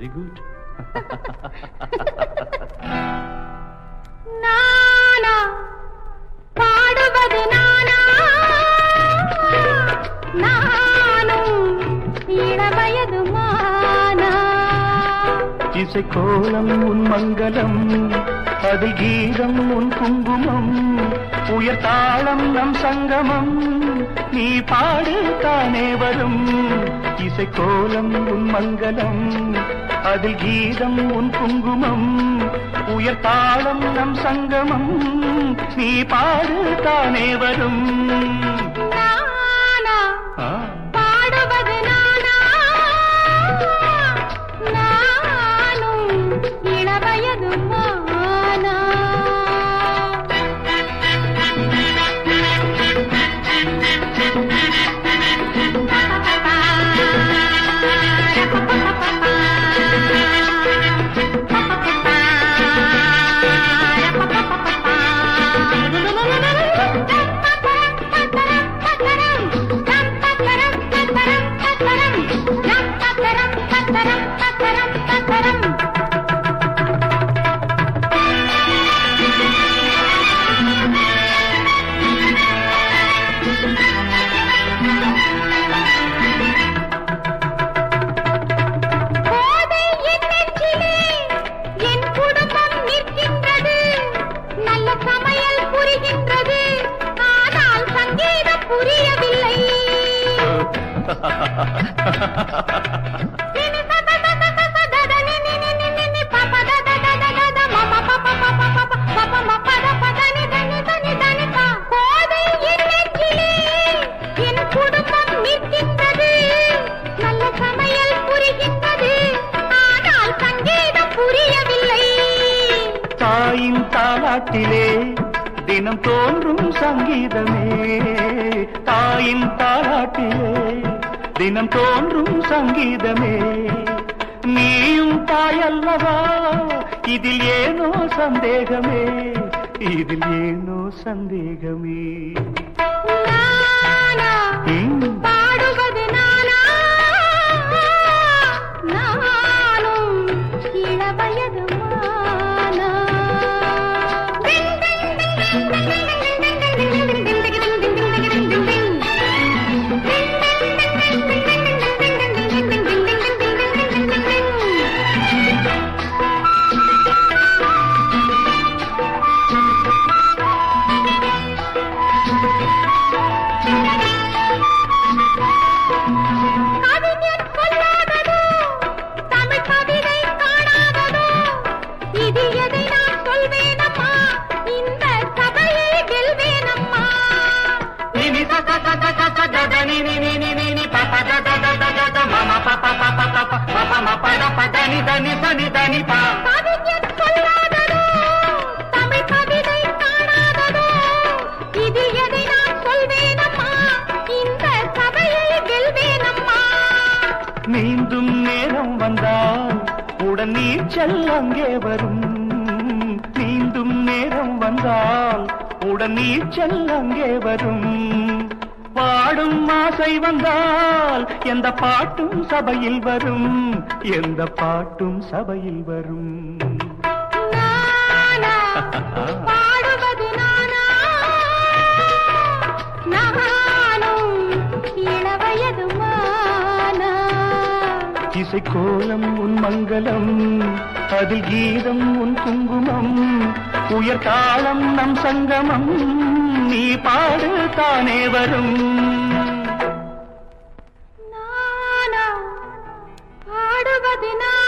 Very good நானா பாடுவது நானா நானும் இளவயது மானா இசை கோலம் உன் மங்களம் அதில் கீதம் உன் குங்குமம் உயர் தாளம் நம் சங்கமம் நீ பாடு தானே வரும் இசை கோலம் உன் மங்களம் அதில் கீதம் உன் குங்குமம் உயர் தாளம் நம் சங்கமம் நீ பாடு தானே வரும் நானா ஆ பாடுவது நானா நானும் இளவயது மானா போதை என் நெஞ்சிலே என் குடும்பம் நிற்கின்றது நல்ல சமையல் புரிகின்றது ஆனால் சங்கீதம் புரியவில்லை நினி சத சத சத தத நினி நினி நினி பப தத தத தத மம பப பப பப பப ம பத பத நி தனி தனி தனி பா போதை என் நெஞ்சிலே என் குடும்பம் நிற்கின்றது நல்ல சமையல் புரிகின்றது ஆனால் சங்கீதம் புரியவில்லை தாயின் தாலாட்டிலே தினம் தோன்றும் சங்கீதமே தாயின் தாலாட்டிலே தினம் தோன்றும் சங்கீதமே நீயும் தாயல்லவா இதில் ஏனோ சந்தேகமே இதில் ஏனோ சந்தேகமே நானா ம். பாடுவது நானா நானும் இளவயது மானா கவிஞன் சொல்லாததோ தமிழ் கவிதை காணாததோ இது எதை நான் சொல்வேனம்மா இந்த சபையை வெல்வேனம்மா நினி ச ச ச ச ச த த நி நி நி நி நி நி ப ப த த த த த த ம ம ப ப ப ப ப ப ம ப ம ப த ப த நி த நி ச நி த நி ப கவிஞன் சொல்லாததோ தமிழ் கவிதை காணாததோ இது எதை நான் சொல்வேனம்மா இந்த சபையை வெல்வேனம்மா மீண்டும் நேரம் வந்தால் உடன் நீச்சல் அங்கே வரும் மீண்டும் நேரம் வந்தால் உடன் நீச்சல் அங்கே வரும் பாடும் ஆசை வந்தால் எந்த பாட்டும் சபையில் வரும் எந்த பாட்டும் சபையில் வரும் நானா பாடுவது நானா நானும் இளவயது மானா இசை கோலம் உன் மங்களம் அதில் கீதம் உன் குங்குமம் உயர் தாளம் நம் சங்கமம் நீ பாடு தானே வரும் நானா பாடுவது நானா